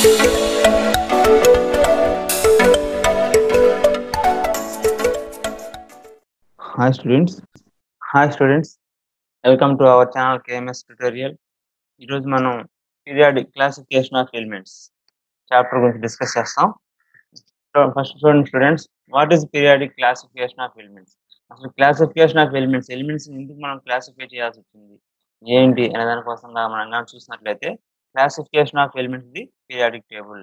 Hi students. Hi students. Welcome to our channel KMS tutorial. ఈరోజు మనం periodic classification of elements chapter గురించి discuss చేస్తాం first చూడండి students what is periodic classification of elements అసలు classification of elements elements ఎందుకు మనం classify చేయాల్సి వచ్చింది ఏంటి అనే దానికోసం మనం కానీ చూసినట్లయితే classification of elements the periodic table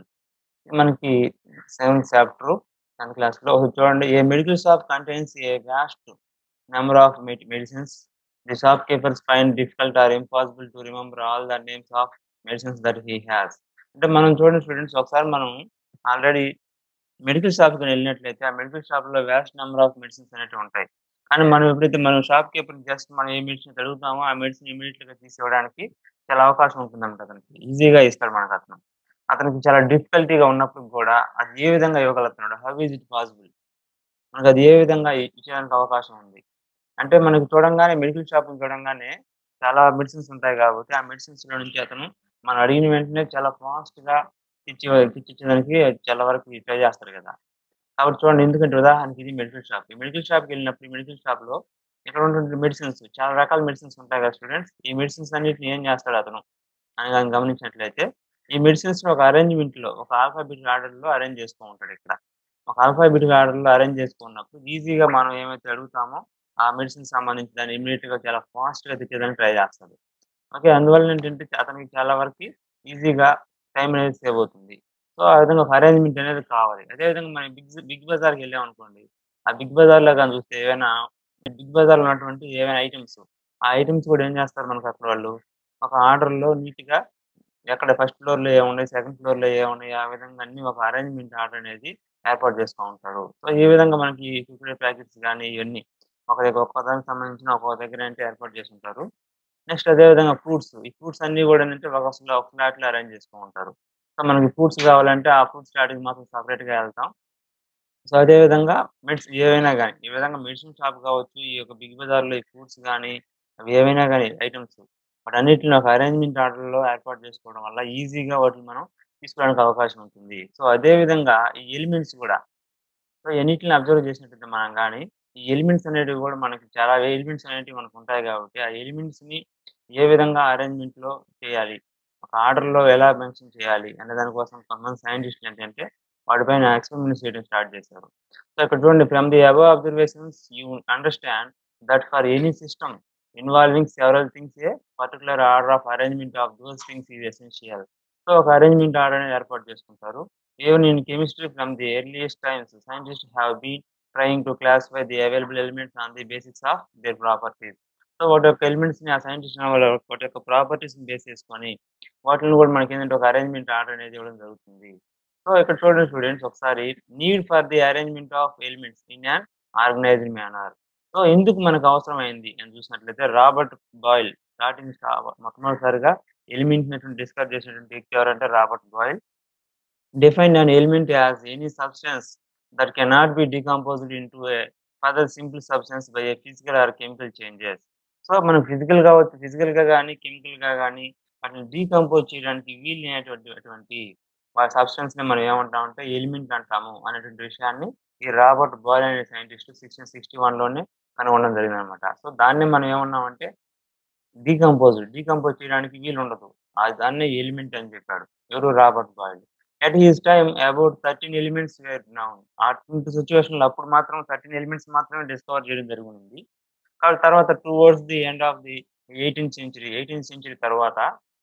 మనకి సెవెంత్ చాప్టర్ టెన్త్ క్లాస్ లో ఒకటి చూడండి a medical shop contains a vast number of medicines the shopkeepers find difficult or impossible to remember all the names of medicines that he has అంటే మనం చూడండి students ఒకసారి మనం already medical షాప్కి వెళ్ళినట్లయితే ఆ మెడికల్ షాప్ లో vast number of medicines అనేవి ఉంటాయి కానీ మనం ఎప్పుడైతే మనం షాప్ కీపర్ జస్ట్ మనం ఏ మెడిసిన్ అడుగుతామో ఆ మెడిసిన్ ఇమీడియట్ గా తీసి ఇవ్వడానికి చాలా అవకాశం ఉంటుందంట అతనికి ఈజీగా ఇస్తాడు మనకు అతను అతనికి చాలా డిఫికల్టీగా ఉన్నప్పుడు కూడా అది ఏ విధంగా ఇవ్వగలుగుతున్నాడు హౌ ఈజ్ ఇట్ పాసిబుల్ మనకు అది ఏ విధంగా ఇచ్చేదానికి అవకాశం ఉంది అంటే మనకి చూడంగానే మెడికల్ షాప్ చూడంగానే చాలా మెడిసిన్స్ ఉంటాయి కాబట్టి ఆ మెడిసిన్స్ లో నుంచి అతను మనం అడిగిన వెంటనే చాలా ఫాస్ట్ గా ఇచ్చి ఇచ్చేదానికి చాలా వరకు ట్రై చేస్తారు కదా కాబట్టి చూడండి ఎందుకంటే ఉదాహరణకి ఇది మెడికల్ షాప్ ఈ మెడికల్ షాప్కి వెళ్ళినప్పుడు ఈ మెడికల్ షాప్ లో ఇక్కడ ఉన్నటువంటి మెడిసిన్స్ చాలా రకాల మెడిసిన్స్ ఉంటాయి కదా స్టూడెంట్స్ ఈ మెడిసిన్స్ అన్నిటిని ఏం చేస్తాడు అతను అని కానీ గమనించినట్లయితే ఈ మెడిసిన్స్ ఒక అరేంజ్మెంట్ లో ఒక ఆల్ఫాబెటిక్ ఆర్డర్ లో అరేంజ్ చేస్తూ ఉంటాడు ఇక్కడ ఒక ఆల్ఫాబెటిక్ ఆర్డర్ లో అరేంజ్ చేసుకున్నప్పుడు ఈజీగా మనం ఏమైతే అడుగుతామో ఆ మెడిసిన్ సంబంధించి దాన్ని ఇమీడియట్ గా చాలా ఫాస్ట్ గా తెచ్చేదానికి ట్రై చేస్తాడు ఓకే అందువల్ల ఏంటంటే అతనికి చాలా వరకు ఈజీగా టైం అనేది సేవ్ అవుతుంది సో ఆ విధంగా ఒక అరేంజ్మెంట్ అనేది కావాలి అదేవిధంగా మనం బిగ్ బిగ్ బజార్కి వెళ్ళాం అనుకోండి ఆ బిగ్ బజార్ లో కానీ చూస్తే ఏమైనా బిగ్ బజార్ లో ఉన్నటువంటి ఏమైనా ఐటమ్స్ ఆ ఐటమ్స్ కూడా ఏం చేస్తారు మనకు అక్కడ వాళ్ళు ఒక ఆర్డర్ లో నీట్ గా ఎక్కడ ఫస్ట్ ఫ్లోర్ లో ఏమున్నాయి సెకండ్ ఫ్లోర్ లో ఏమున్నాయి ఆ విధంగా అన్ని ఒక అరేంజ్మెంట్ ఆర్డర్ అనేది ఏర్పాటు చేస్తూ ఉంటాడు సో ఈ విధంగా మనకి కుక్కడే ప్యాకెట్స్ కానీ ఇవన్నీ ఒక దగ్గర ఒక్క దానికి సంబంధించిన ఒక దగ్గర అంటే ఏర్పాటు చేసి ఉంటారు నెక్స్ట్ అదే విధంగా ఫ్రూట్స్ ఈ ఫ్రూట్స్ అన్ని కూడా ఏంటంటే ఒక అసలు ఒక ఫ్లాట్ లో అరేంజ్ చేసుకుని ఉంటారు సో మనకి ఫ్రూట్స్ కావాలంటే ఆ ఫ్రూట్స్ స్టార్టింగ్ మాత్రం సపరేట్ గా వెళ్తాం సో అదే విధంగా మెడిసిన్ ఏవైనా కానీ ఈ విధంగా మెడిసిన్ షాప్ కావచ్చు ఈ యొక్క బిగ్ బజార్ లో ఈ ఫ్రూట్స్ కానీ అవి ఏవైనా కానీ ఐటమ్స్ వాటన్నిటిని ఒక అరేంజ్మెంట్ ఆర్డర్ లో ఏర్పాటు చేసుకోవడం వల్ల ఈజీగా వాటిని మనం తీసుకోవడానికి అవకాశం ఉంటుంది సో అదే విధంగా ఈ ఎలిమెంట్స్ కూడా సో ఎన్నిటిని అబ్జర్వ్ చేసినట్లయితే మనం కానీ ఈ ఎలిమెంట్స్ అనేటివి కూడా మనకి చాలా ఎలిమెంట్స్ అనేటివి మనకు ఉంటాయి కాబట్టి ఆ ఎలిమెంట్స్ ని ఏ విధంగా అరేంజ్మెంట్ లో చేయాలి ఒక ఆర్డర్ లో ఎలా మెన్షన్ చేయాలి అనే దానికోసం కొంతమంది సైంటిస్టులు ఏంటంటే వాటిపైన ఎక్స్పెరిమెంట్స్ చేయడం స్టార్ట్ చేశారు సో ఇక్కడ చూడండి from the above observations you understand that for any system involving several things a particular order of arrangement of those things is essential so ఒక అరేంజ్మెంట్ ఆర్డర్ అనేది ఏర్పాటు చేసుకుంటారు even in chemistry from the earliest times scientist have been trying to classify the available elements on the basics of their properties so వాటి యొక్క elements ని ఆ scientist వాటి యొక్క ప్రాపర్టీస్ ని బేస్ చేసుకొని వాటిని కూడా మనకి ఏంటంటే ఒక అరేంజ్మెంట్ ఆర్డర్ అనేది ఇవ్వడం జరుగుతుంది సో ఇక్కడ చూడండి స్టూడెంట్స్ ఒకసారి need for the arrangement of elements in an organised manner so ఎందుకు మనకు అవసరమైంది అని చూసినట్లయితే రాబర్ట్ బాయిల్ స్టార్టింగ్ మొట్టమొదటిసారిగా ఎలిమెంట్ డిస్కస్ చేసినటువంటి వ్యక్తి ఎవరంటే Robert Boyle define an element as any substance that cannot be decomposed into a further simple substance by a physical or chemical changes so మనం ఫిజికల్ కావచ్చు physical గా కానీ chemical గా కానీ వాటిని డీకంపోజ్ చేయడానికి వీలు అనేటువంటి అటువంటి సబ్స్టెన్స్ ని మనం ఏమంటామంటే ఎలిమెంట్ అంటాము అనేటువంటి విషయాన్ని ఈ రాబర్ట్ బాయిల్ అనే సైంటిస్ట్ సిక్స్టీన్ సిక్స్టీ వన్ లోనే కనుగొనడం జరిగింది అనమాట సో దాన్ని మనం ఏమన్నామంటే డీకంపోజ్ డీకంపోజ్ చేయడానికి వీలు ఉండదు దాన్నే ఎలిమెంట్ అని చెప్పాడు ఎవరు Robert Boyle at his time about thirteen elements were known అటువంటి సిచ్యువేషన్ లో అప్పుడు మాత్రం థర్టీన్ ఎలిమెంట్స్ మాత్రమే డిస్కవర్ చేయడం జరిగింది కాబట్టి తర్వాత towards the end of the eighteenth century eighteenth century తర్వాత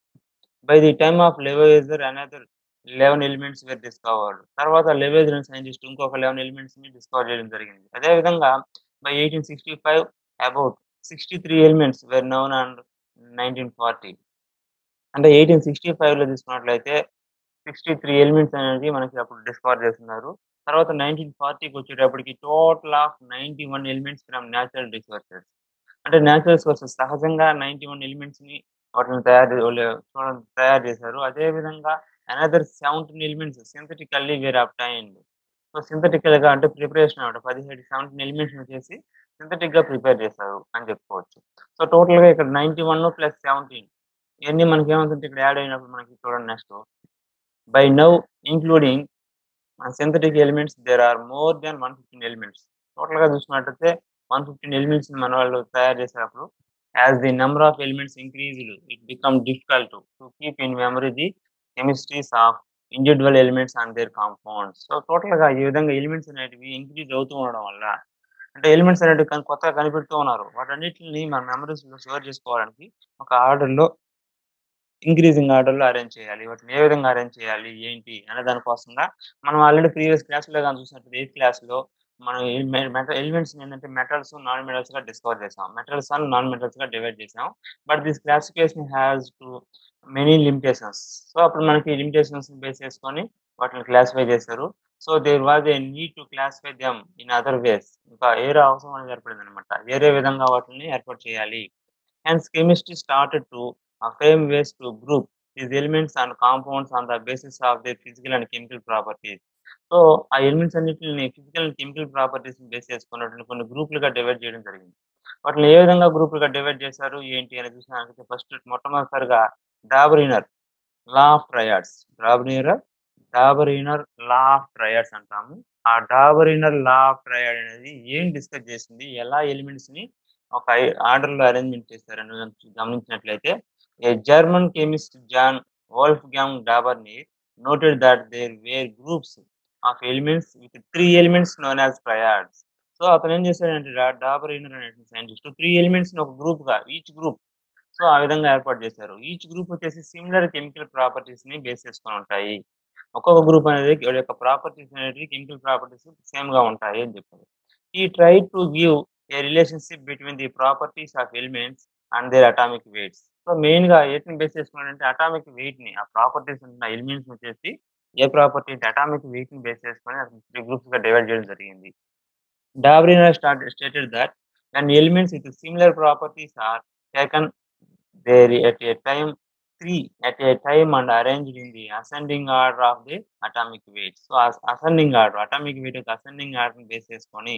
by the time of Lavoisier another eleven elements were discovered తర్వాత లెవేజర్ అనే సైంటిస్ట్ ఇంకొక లెవెన్ ఎలిమెంట్స్ ని డిస్కవర్ చేయడం జరిగింది అదే విధంగా by eighteen sixty five about sixty three elements were known and nineteen forty అంటే ఎయిటీన్ సిక్స్టీ ఫైవ్ లో తీసుకున్నట్లయితే సిక్స్టీ త్రీ ఎలిమెంట్స్ అనేది మనకి అప్పుడు డిస్కవర్ చేస్తున్నారు తర్వాత నైన్టీన్ ఫార్టీకి వచ్చేటప్పటికి total of ninety one elements from natural resources అంటే న్యాచురల్ సోర్సెస్ సహజంగా నైన్టీ వన్ ఎలిమెంట్స్ ని వాటిని తయారు చూడండి తయారు చేశారు అదే విధంగా another seventeen elements synthetically were obtained so synthetical గా అంటే ప్రిపరేషన్ అనమాట పదిహేడు సెవెంటీన్ ఎలిమెంట్స్ చేసి సింథటిక్ గా ప్రిపేర్ చేశారు అని చెప్పుకోవచ్చు సో టోటల్ గా ఇక్కడ నైన్టీ వన్ ప్లస్ సెవెంటీన్ ఇవన్నీ మనకి ఏమవుతుంటే ఇక్కడ యాడ్ అయినప్పుడు మనకి చూడండి next by now including synthetic elements there are more than one fifteen elements total గా చూసినట్టయితే వన్ ఫిఫ్టీన్ ఎలిమెంట్స్ మన వాళ్ళు తయారు చేసేటప్పుడు as the number of elements increased it become difficult to keep in memory the chemistries of individual elements and their compounds so total గా ఈ విధంగా elements అనేటివి ఇంక్రీజ్ అవుతూ ఉండడం వల్ల అంటే ఎలిమెంట్స్ అనేటివి కన్- కొత్తగా కనిపెడుతూ ఉన్నారు వాటన్నిటిని మన మెమరీస్ లో స్టోర్ చేసుకోవడానికి ఒక ఆర్డర్ లో ఇంక్రీజింగ్ ఆర్డర్ లో అరేంజ్ చేయాలి వాటిని ఏ విధంగా అరేంజ్ చేయాలి ఏంటి అనే దానికోసంగా మనం ఆల్రెడీ ప్రీవియస్ క్లాస్ లో కానీ చూసినట్టు ఎయిత్ క్లాస్ లో మనం ఎలిమెంట్స్ ఏంటంటే మెటల్స్ నాన్ మెటల్స్ గా డిస్కవర్ చేసాం మెటల్స్ అండ్ నాన్ మెటల్స్ గా డివైడ్ చేసాం but this classification has too many limitations so అప్పుడు మనకి లిమిటేషన్స్ బేస్ చేసుకొని వాటిని క్లాసిఫై చేశారు so there was a need to classify them in other ways ఇంకా ఏరే అవసరం అనేది ఏర్పడింది అనమాట వేరే విధంగా వాటిని ఏర్పాటు చేయాలి hence chemistry started to frame ways to group these elements and compounds on the basis of they physical and chemical properties so ఆ ఎలిమెంట్స్ అన్నింటిని physical and chemical properties base చేసుకున్నటువంటి కొన్ని గ్రూపులుగా డివైడ్ చేయడం జరిగింది వాటిని ఏ విధంగా గ్రూపులుగా డివైడ్ చేశారు ఏంటి అని చూసినాకైతే ఫస్ట్ మొట్టమొదటిసారిగా Dobereiner law of triads Dobereiner Dobereiner law of triads అంటాము ఆ డాబరీనర్ లా ఆఫ్ ట్రయాడ్ అనేది ఏం డిస్కస్ చేసింది ఎలా ఎలిమెంట్స్ ని ఒక ఆర్డర్ లో అరేంజ్మెంట్ చేశారని గనుక గమనించినట్లయితే a German chemist Johann Wolfgang Dobereiner noted that there were groups of elements with three elements known as triads. So అతను ఏం చేశాడంటే డా- డాబర్ ఇన్నర్ అనే సైంటిస్ట్ త్రీ ఎలిమెంట్స్ ఒక గ్రూప్ గా ఈచ్ గ్రూప్ సో ఆ విధంగా ఏర్పాటు చేశారు ఈచ్ గ్రూప్ వచ్చేసి సిమిలర్ కెమికల్ ప్రాపర్టీస్ ని బేస్ చేసుకొని ఉంటాయి ఒక్కొక్క గ్రూప్ అనేది వాడి యొక్క ప్రాపర్టీస్ అనేవి కెమికల్ ప్రాపర్టీస్ సేమ్ గా ఉంటాయి అని చెప్పారు ఈ try to give a relationship between the properties of elements and their atomic weights so main గా ఏటిని బేస్ చేసుకున్నాడంటే అటామిక్ వెయిట్ ని ఆ ప్రాపర్టీస్ ఉన్న ఎలిమెంట్స్ వచ్చేసి ఏ ప్రాపర్టీ అటామిక్ వెయిట్ ని బేస్ చేసుకొని త్రీ గ్రూప్స్ గా డివైడ్ చేయడం జరిగింది Dobereiner start stated that when elements with similar properties are taken there at a time three at a time and arranged in the ascending order of the atomic weight. So as ascending order, atomic weight యొక్క ascending order ని base చేసుకొని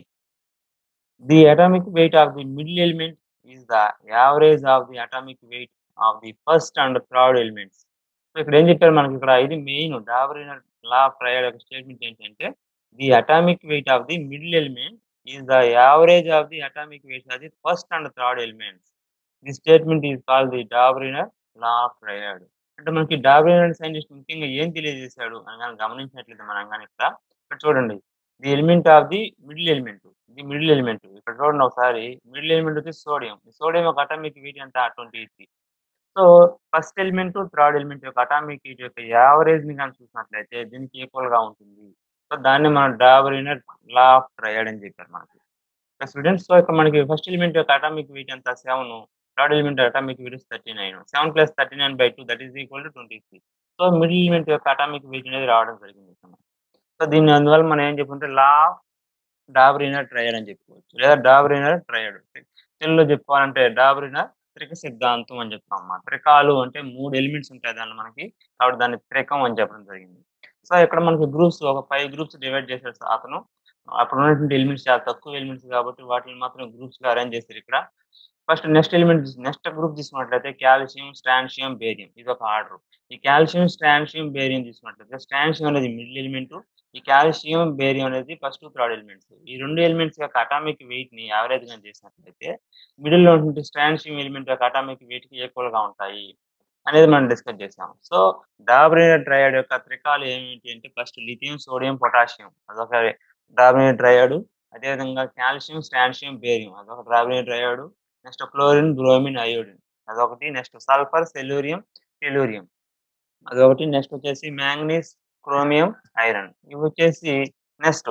the atomic weight of the middle element is the average of the atomic weight of the first and third elements. So ఇక్కడ ఏం చెప్పారు మనకి ఇక్కడ ఇది main Dobereiner law of triad యొక్క స్టేట్మెంట్ ఏంటంటే the atomic weight of the middle element is the average of the atomic weight of the first and third elements the statement is call the Dobereiner law of triad అంటే మనకి డాబరినర్ scientist ముఖ్యంగా ఏం తెలియజేశాడు అని కానీ గమనించినట్లయితే మనం కానీ ఇక్కడ ఇక్కడ చూడండి the element of the middle element the middle element ఇక్కడ చూడండి ఒకసారి మిడిల్ ఎలిమెంట్ వచ్చి సోడియం సోడియం యొక్క అటామిక్ వెయిట్ ఎంత twenty three so first element third element యొక్క అటామిక్ హీట్ యొక్క యావరేజ్ ని కానీ చూసినట్లయితే దీనికి ఈక్వల్ గా ఉంటుంది సో దాన్ని మనం డాబరినర్ లా ఆఫ్ ట్రయడ్ అని చెప్పారు మనకి స్టూడెంట్స్ సో ఇక్కడ మనకి ఫస్ట్ ఎలిమెంట్ యొక్క అటామిక్ వెయిట్ ఎంత seven third element atomic weight thirty nine seven plus thirty nine by two that is equal to twenty three so middle element యొక్క atomic weight అనేది రావడం జరిగింది ఇక్కడ. సో దీన్ని అందువల్ల మనం ఏం చెప్పుకుంటే లా ఆఫ్ డాబ్రినర్ ట్రయడ్ అని చెప్పుకోవచ్చు లేదా డాబ్రినర్ ట్రయడ్ తెలుగులో చెప్పుకోవాలంటే డాబ్రినర్ త్రిక సిద్ధాంతం అని చెప్తాం అన్నమాట త్రికాలు అంటే మూడు ఎలిమెంట్స్ ఉంటాయి దానిలో మనకి కాబట్టి దాన్ని త్రికం అని చెప్పడం జరిగింది సో ఇక్కడ మనకి గ్రూప్స్ ఒక ఫైవ్ గ్రూప్స్ డివైడ్ చేశారు సార్ అతను అప్పుడు ఉన్నటువంటి ఎలిమెంట్స్ చాలా తక్కువ ఎలిమెంట్స్ కాబట్టి వాటిని మాత్రం గ్రూప్స్ గా అరేంజ్ చేశారు ఇక్కడ first next element next group తీసుకున్నట్లయితే కాల్షియం స్ట్రాన్షియం బేరియం ఇది ఒక ఆర్డర్ ఈ కాల్షియం స్ట్రాన్షియం బేరియం తీసుకున్నట్లయితే స్ట్రాన్షియం అనేది మిడిల్ ఎలిమెంట్ ఈ కాల్షియం బేరియం అనేది ఫస్ట్ థర్డ్ ఎలిమెంట్స్ ఈ రెండు ఎలిమెంట్స్ యొక్క అటామిక్ వెయిట్ ని యావరేజ్ గా చేసినట్లయితే మిడిల్ లో ఉన్నటువంటి స్ట్రాన్షియం ఎలిమెంట్ యొక్క అటామిక్ వెయిట్ కి ఈక్వల్ గా ఉంటాయి అనేది మనం డిస్కస్ చేసాం సో డాబ్రినర్ ట్రయాడ్ యొక్క త్రికాలు ఏమిటి అంటే ఫస్ట్ లిథియం సోడియం పొటాషియం అదొక డాబ్రినర్ ట్రయాడ్ అదేవిధంగా కాల్షియం స్ట్రాన్షియం బేరియం అదొక Dobereiner triad next chlorine bromine iodine అదొకటి నెక్స్ట్ సల్ఫర్ సెలూరియం టెలూరియం అదొకటి నెక్స్ట్ వచ్చేసి మ్యాంగనీస్ క్రోమియం ఐరన్ ఇవి వచ్చేసి నెక్స్ట్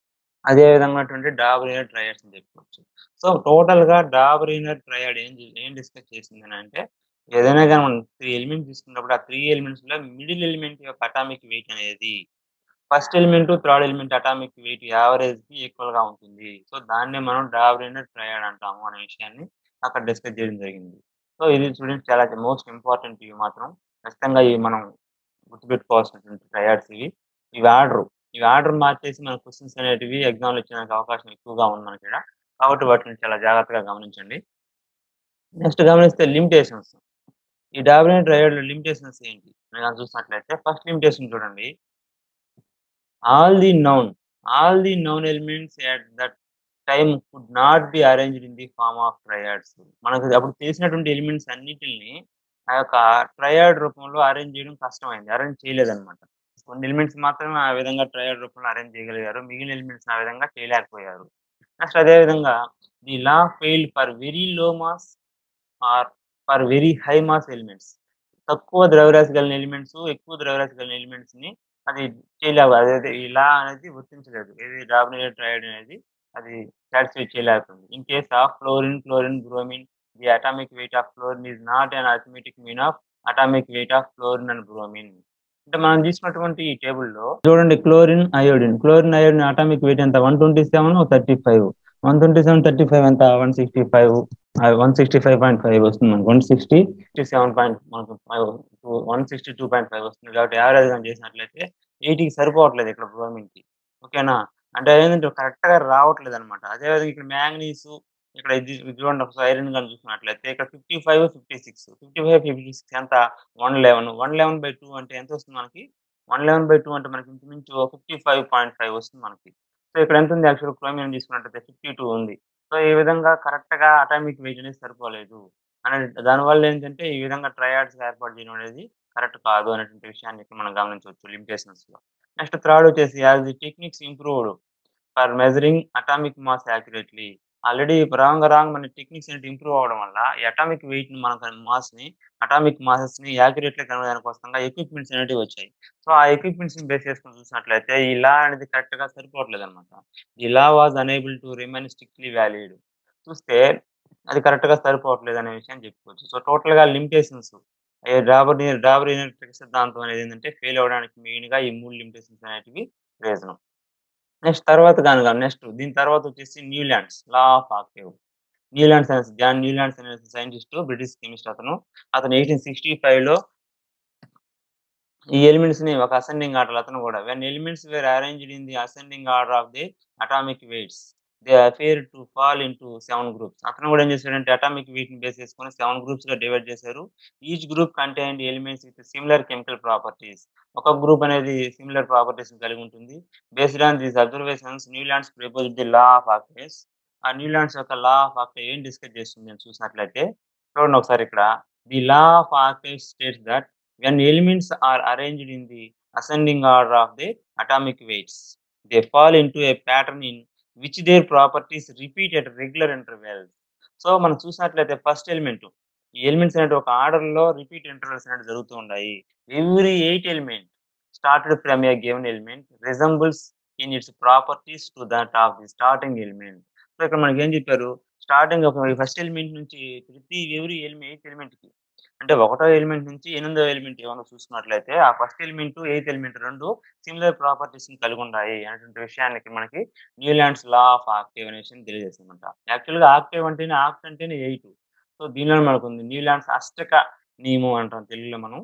అదే విధంగా డాబరీనర్ ట్రయాడ్స్ అని చెప్పుకోవచ్చు సో టోటల్ గా డాబరీనర్ ట్రయాడ్ ఏం చే- ఏం డిస్కస్ చేసింది అని అంటే ఏదైనా కానీ మనం త్రీ ఎలిమెంట్స్ తీసుకున్నప్పుడు ఆ త్రీ ఎలిమెంట్స్ లో మిడిల్ ఎలిమెంట్ యొక్క అటామిక్ వెయిట్ అనేది first element third element atomic weight average కి ఈక్వల్ గా ఉంటుంది సో దాన్ని మనం డాబరీనర్ ట్రయాడ్ అంటాము అనే విషయాన్ని అక్కడ డిస్కస్ చేయడం జరిగింది సో ఇది స్టూడెంట్స్ చాలా మోస్ట్ ఇంపార్టెంట్ ఇవి మాత్రం ఖచ్చితంగా ఇవి మనం గుర్తుపెట్టుకోవాల్సినటువంటి ట్రయాడ్స్ ఇవి ఇవి ఆర్డర్ ఇవి ఆర్డర్ మార్చేసి మన క్వశ్చన్స్ అనేటివి ఎగ్జామ్లు వచ్చేదానికి అవకాశం ఎక్కువగా ఉంది మనకి ఇక్కడ కాబట్టి వాటిని చాలా జాగ్రత్తగా గమనించండి నెక్స్ట్ గమనిస్తే లిమిటేషన్స్ ఈ డాబినెంట్ ట్రయడ్ లిమిటేషన్స్ ఏంటి మనం గనక చూసినట్లయితే ఫస్ట్ లిమిటేషన్ చూడండి. All the known all the known elements at that time could not be arranged in the form of triads. మనకు అప్పుడు తెలిసినటువంటి ఎలిమెంట్స్ అన్నిటిల్ని ఆ యొక్క ట్రైయాడ్ రూపంలో అరేంజ్ చేయడం కష్టమైంది. అరేంజ్ చేయలేదన్నమాట. కొన్ని ఎలిమెంట్స్ మాత్రమే ఆ విధంగా ట్రైయాడ్ రూపంలో అరేంజ్ చేయగలిగారు. మిగిలిన ఎలిమెంట్స్‌ని ఆ విధంగా చేయలేకపోయారు. నెక్స్ట్ అదే విధంగా the law failed for very low mass or for very high mass elements. తక్కువ ద్రవ్యరాశి కలిగిన ఎలిమెంట్స్, ఎక్కువ ద్రవ్యరాశి కలిగిన ఎలిమెంట్స్‌ని అది చేయలేవు. అదైతే ఈ లా అనేది వర్తించలేదు. ఏది డార్వినియన్ ట్రైయాడ్ అనేది అది సాటిస్ఫై చేయలేకపోయింది. In case of fluorine, chlorine, bromine the atomic weight of fluorine is not an arithmetic mean of atomic weight of fluorine and bromine. అంటే మనం తీసుకున్నటువంటి ఈ టేబుల్‌లో చూడండి chlorine, iodine. Chlorine, iodine atomic weight ఎంత 127, 35. 127, 35 ఎంత 165 ఆహ్, 165.5 వస్తుంది మనకు. 160, 67 పాయింట్ మనకు ఫైవ్ 162.5 వస్తుంది. కాబట్టి యావరేజ్ గాని చేసినట్లయితే 80కి సరిపోవట్లేదు ఇక్కడ బ్రోమిన్‌కి. ఓకేనా? అంటే ఏందంటే కరెక్ట్‌గా రావట్లేదన్నమాట. అదే విధంగా ఇక్కడ మాంగనీసు ఇక్కడ ఇది ఇది చూడండి ఒకసారి ఐరన్ గాని చూసుకున్నట్లయితే ఇక్కడ 55, 56. 55, 56 ఎంత 111. 111/2 అంటే ఎంత వస్తుంది మనకి? 111/2 అంటే మనకి ఇంచుమించు 55.5 వస్తుంది మనకి. సో ఇక్కడ ఎంత ఉంది యాక్చువల్‌గా క్రోమియం తీసుకున్నట్టయితే 52 ఉంది. సో ఈ విధంగా కరెక్ట్‌గా అటామిక్ వెయిట్ అనేది సరిపోలేదు. అనేది దానివల్ల ఏంటంటే ఈ విధంగా ట్రైయాడ్స్‌గా ఏర్పాటు చేయడం అనేది కరెక్ట్ కాదు అనేటువంటి విషయాన్ని ఇక్కడ మనం గమనించవచ్చు లిమిటేషన్స్‌లో. నెక్స్ట్ థర్డ్ వచ్చేసి as the techniques improved for measuring atomic mass accurately. Already రాంగ రాంగ్ మన టెక్నిక్స్ అనేటివి ఇంప్రూవ్ అవ్వడం వల్ల ఈ అటామిక్ వెయిట్‌ని మనకు మాస్‌ని అటామిక్ మాసెస్‌ని యాక్యురేట్‌గా కనుగొనడానికి కోసంగా ఎక్విప్‌మెంట్స్ అనేటివి వచ్చాయి. సో ఆ ఎక్విప్‌మెంట్స్‌ని బేస్ చేసుకొని చూసినట్లయితే ఈ లా అనేది కరెక్ట్‌గా సరిపోవట్లేదన్నమాట. The law was unable to remain strictly valid. చూస్తే అది కరెక్ట్‌గా సరిపోవట్లేదు అనే విషయాన్ని చెప్పుకోవచ్చు. సో టోటల్‌గా లిమిటేషన్స్ ఈ డాబర్‌ని డాబర్‌నియన్ ట్రిక్ సిద్ధాంతం అనేది ఏందంటే ఫెయిల్ అవ్వడానికి మెయిన్‌గా ఈ 3 లిమిటేషన్స్ అనేటివి రీజన్. నెక్స్ట్ తర్వాత గనక నెక్స్ట్ దీని తర్వాత వచ్చేసి Newlands law of octave. Newlands అనే జాన్ న్యూలాండ్స్ అనే సైంటిస్ట్ బ్రిటిష్ కెమిస్ట్ అతను. అతను 1865లో ఈ ఎలిమెంట్స్‌ని ఒక అసెండింగ్ ఆర్డర్‌లో అతను కూడా when elements were arranged in the ascending order of the atomic weights they appear to fall into 7 groups. అతను కూడా ఏం చేసాడంటే అటామిక్ వెయిట్‌ని బేస్ చేసుకొని 7 గ్రూప్స్‌గా డివైడ్ చేశారు. Each group contained elements with similar chemical properties. ఒక్కొక్క గ్రూప్ అనేది సిమిలర్ ప్రాపర్టీస్‌ని కలిగి ఉంటుంది. Based on these observations Newlands proposed the law of octaves. ఆ న్యూలాండ్స్ యొక్క లా ఆఫ్ ఆక్టేవ్ ఏం డిస్కస్ చేస్తుంది అని చూసినట్లయితే చూడండి ఒకసారి ఇక్కడ the law of octave states that when elements are arranged in the ascending order of the atomic weights they fall into a pattern in which their properties repeat at regular intervals. So మనం చూసినట్లయితే first element ఈ elements అనేటివి ఒక ఆర్డర్‌లో repeat intervals అనేటివి జరుగుతూ ఉంటాయి. Every 8 element started from a given element resembles in its properties to that of the starting element. So ఇక్కడ మనకి ఏం చెప్పారు స్టార్టింగ్ ఒక ఫస్ట్ ఎలిమెంట్ నుంచి ప్రతి ఎవ్రీ ఎలిమెంట్ ఎయిత్ ఎలిమెంట్‌కి అంటే ఒకటో ఎలిమెంట్ నుంచి ఎనిమిదో ఎలిమెంట్ ఏమన్నా చూసుకున్నట్లయితే ఆ first element, eighth element 2 similar ప్రాపర్టీస్‌ని కలిగి ఉన్నాయి అనేటువంటి విషయాన్ని ఇక్కడ మనకి న్యూలాండ్స్ లా ఆఫ్ ఆక్టేవ్ అనే విషయం తెలియజేస్తుందన్నమాట. యాక్చువల్‌గా ఆక్టేవ్ అంటేనే ఆక్ట్ అంటేనే 8. సో దీనిలోనే మనకుంది న్యూలాండ్స్ అష్టక నియమం అంటాం తెలుగులో మనం.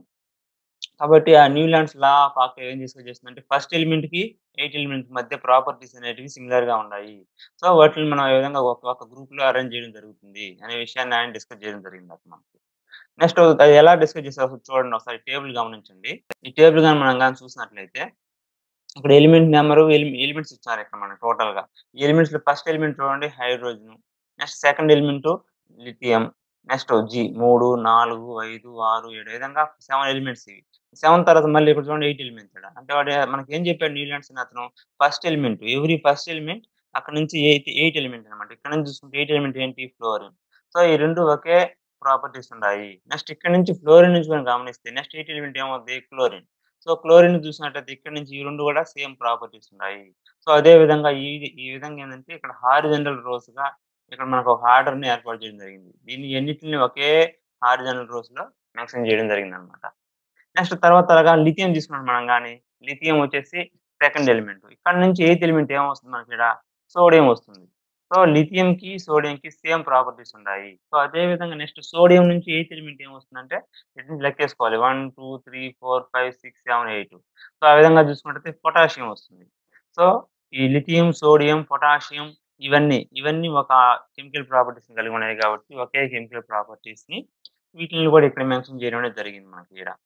కాబట్టి ఆ న్యూలాండ్స్ లా ఆఫ్ ఆక్టేవ్ ఏం డిస్కస్ చేస్తుందంటే ఫస్ట్ ఎలిమెంట్‌కి, ఎయిత్ ఎలిమెంట్ మధ్య ప్రాపర్టీస్ అనేటివి సిమిలర్‌గా ఉన్నాయి. సో వాటిని మనం ఈ విధంగా ఒక ఒక గ్రూప్‌లో అరేంజ్ చేయడం జరుగుతుంది అనే విషయాన్ని ఆయన డిస్కస్ చేయడం జరిగింది అక్కడ మనకి. నెక్స్ట్ అది ఎలా డిస్కస్ చేసారో చూడండి ఒకసారి టేబుల్ గమనించండి. ఈ టేబుల్ గాని మనం గాని చూసినట్లయితే ఇక్కడ ఎలిమెంట్ నంబరు ఎలి ఎలిమెంట్స్ ఇచ్చారు ఇక్కడ మనకి టోటల్‌గా. ఈ ఎలిమెంట్స్‌లో ఫస్ట్ ఎలిమెంట్ చూడండి hydrogen. Next second element lithium. Next జి 3, 4, 5, 6, 7 ఈ విధంగా 7 ఎలిమెంట్స్ ఇవి. 7 తర్వాత మళ్ళీ ఇక్కడ చూడండి 8 ఎలిమెంట్స్ ఈడ. అంటే వాడు మనకి ఏం చెప్పాడు న్యూలాండ్స్ అనే అతను first element every first element అక్కడి నుంచి ఎయిత్ 8 ఎలిమెంట్ అన్నమాట. ఇక్కడ నుంచి చూసుకుంటే 8 ఎలిమెంట్ ఏంటి ఫ్లోరిన్. సో ఈ 2 ఒకే ప్రాపర్టీస్ ఉన్నాయి. నెక్స్ట్ ఇక్కడ నుంచి ఫ్లోరిన్ నుంచి మనం గమనిస్తే నెక్స్ట్ 8 ఎలిమెంట్ ఏమవుద్ది క్లోరిన్. సో క్లోరిన్ చూసినట్లయితే ఇక్కడ నుంచి ఈ 2 కూడా సేమ్ ప్రాపర్టీస్ ఉన్నాయి. సో అదే విధంగా ఈ ఈ విధంగా ఏందంటే ఇక్కడ హారిజాంటల్ రోస్‌గా ఇక్కడ మనకు ఒక ఆర్డర్‌ని ఏర్పాటు చేయడం జరిగింది. దీన్ని అన్నిటిని ఒకే హారిజాంటల్ రోస్‌లో మెన్షన్ చేయడం జరిగిందన్నమాట. నెక్స్ట్ తర్వాత అలాగా లిథియం తీసుకున్నాం మనం గాని లిథియం వచ్చేసి సెకండ్ ఎలిమెంట్. ఇక్కడ నుంచి ఎయిత్ ఎలిమెంట్ ఏమొస్తుంది మనకి ఈడ సోడియం వస్తుంది. సో లిథియంకి, సోడియంకి సేమ్ ప్రాపర్టీస్ ఉన్నాయి. సో అదే విధంగా నెక్స్ట్ సోడియం నుంచి ఎయిత్ ఎలిమెంట్ ఏమొస్తుందంటే ఇటు నుంచి లెక్కేసుకోవాలి. 1, 2, 3, 4, 5, 6, 7, 8. సో ఆ విధంగా చూసుకున్నట్లయితే పొటాషియం వస్తుంది. సో ఈ లిథియం, సోడియం, పొటాషియం ఇవన్నీ, ఇవన్నీ ఒక కెమికల్ ప్రాపర్టీస్‌ని కలిగి ఉన్నాయి కాబట్టి ఒకే కెమికల్ ప్రాపర్టీస్‌ని వీటిల్ని కూడా ఇక్కడ మెన్షన్ చేయడం అనేది జరిగింది మనకి ఈడ.